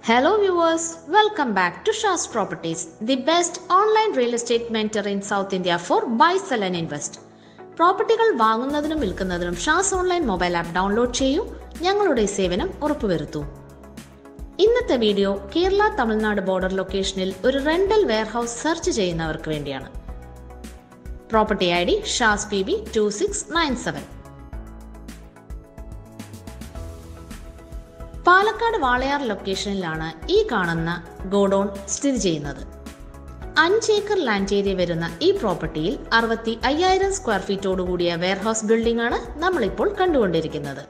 Hello viewers, welcome back to Shas Properties, the best online real estate mentor in South India for buy, sell and invest. പ്രോപ്പർട്ടികൾ വാങ്ങുന്നതിനും വിൽക്കുന്നതിനും Shaz online mobile app download ചെയ്യൂ ഞങ്ങളുടെ സേവനം ഉറപ്പുവരുത്തൂ ഇന്നത്തെ video Kerala Tamil Nadu border ലൊക്കേഷനിൽ ഒരു rental warehouse search ചെയ്യുന്നവർക്ക് വേണ്ടിയാണ് പ്രോപ്പർട്ടി ഐ ഡി ഷാസ് P B two six nine seven Palakkad Walayar ലൊക്കേഷനിലാണ് ഈ കാണുന്ന ഗോഡൌൺ സ്ഥിതി ചെയ്യുന്നത് അഞ്ച് ഏക്കർ ലാൻഡ് ഏരിയ വരുന്ന ഈ പ്രോപ്പർട്ടിയിൽ അറുപത്തി അയ്യായിരം സ്ക്വയർ ഫീറ്റോട് കൂടിയ വെയർഹൌസ് ബിൽഡിംഗ് ആണ് നമ്മളിപ്പോൾ കണ്ടുകൊണ്ടിരിക്കുന്നത്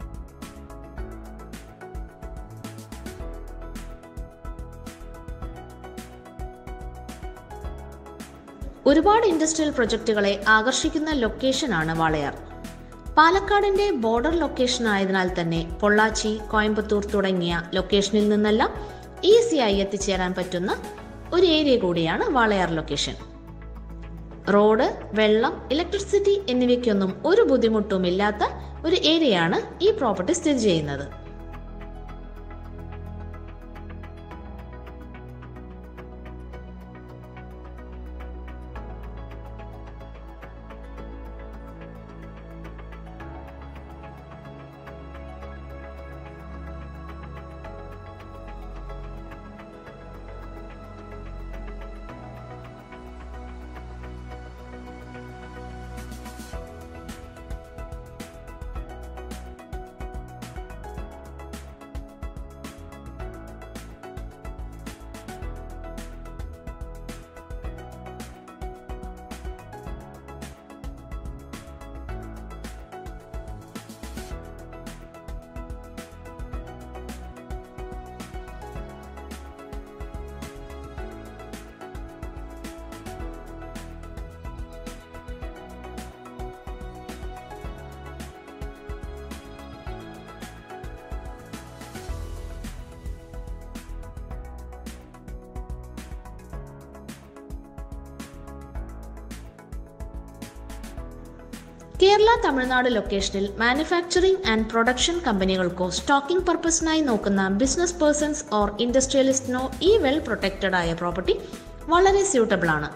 ഒരുപാട് ഇൻഡസ്ട്രിയൽ പ്രൊജക്ടുകളെ ആകർഷിക്കുന്ന ലൊക്കേഷനാണ് വാളയാർ പാലക്കാടിന്റെ ബോർഡർ ലൊക്കേഷൻ ആയതിനാൽ തന്നെ പൊള്ളാച്ചി കോയമ്പത്തൂർ തുടങ്ങിയ ലൊക്കേഷനിൽ നിന്നെല്ലാം ഈസിയായി എത്തിച്ചേരാൻ പറ്റുന്ന ഒരു ഏരിയ കൂടിയാണ് വാളയാർ ലൊക്കേഷൻ റോഡ് വെള്ളം ഇലക്ട്രിസിറ്റി എന്നിവയ്ക്കൊന്നും ഒരു ബുദ്ധിമുട്ടും ഇല്ലാത്ത ഒരു ഏരിയയാണ് ഈ പ്രോപ്പർട്ടി സ്ഥിതി ചെയ്യുന്നത് കേരള തമിഴ്നാട് ലൊക്കേഷനിൽ മാനുഫാക്ചറിംഗ് ആൻഡ് പ്രൊഡക്ഷൻ കമ്പനികൾക്കോ സ്റ്റോക്കിംഗ് പർപ്പസിനായി നോക്കുന്ന ബിസിനസ് പേഴ്സൺസ് ഓർ ഇൻഡസ്ട്രിയലിസ്റ്റിനോ ഈ വെൽ പ്രൊട്ടക്റ്റഡ് ആയ പ്രോപ്പർട്ടി വളരെ സ്യൂട്ടബിൾ ആണ്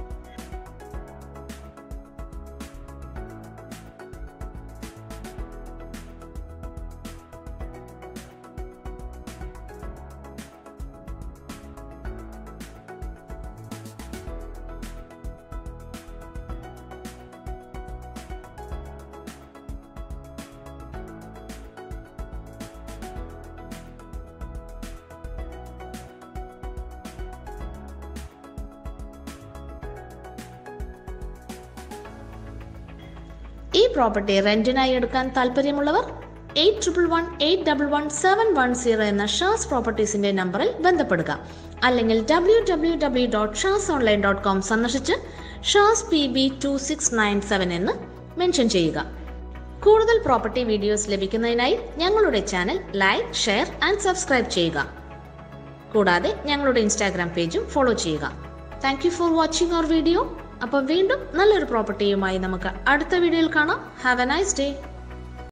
ഈ പ്രോപ്പർട്ടി റെന്റിനായി എടുക്കാൻ താല്പര്യമുള്ളവർ eight triple one eight double one seven one zero എന്ന ഷാസ് പ്രോപ്പർട്ടീസിന്റെ നമ്പറിൽ ബന്ധപ്പെടുക അല്ലെങ്കിൽ W W W dot Shaz online dot com സന്ദർശിച്ച് Shaz P B two six nine seven എന്ന് മെൻഷൻ ചെയ്യുക കൂടുതൽ പ്രോപ്പർട്ടി വീഡിയോസ് ലഭിക്കുന്നതിനായി ഞങ്ങളുടെ channel like share and subscribe ചെയ്യുക കൂടാതെ ഞങ്ങളുടെ ഇൻസ്റ്റാഗ്രാം പേജും ഫോളോ ചെയ്യുക thank you for watching our video അപ്പോൾ വീണ്ടും നല്ലൊരു പ്രോപ്പർട്ടിയുമായി നമുക്ക് അടുത്ത വീഡിയോയിൽ കാണാം ഹാവ് എ നൈസ് ഡേ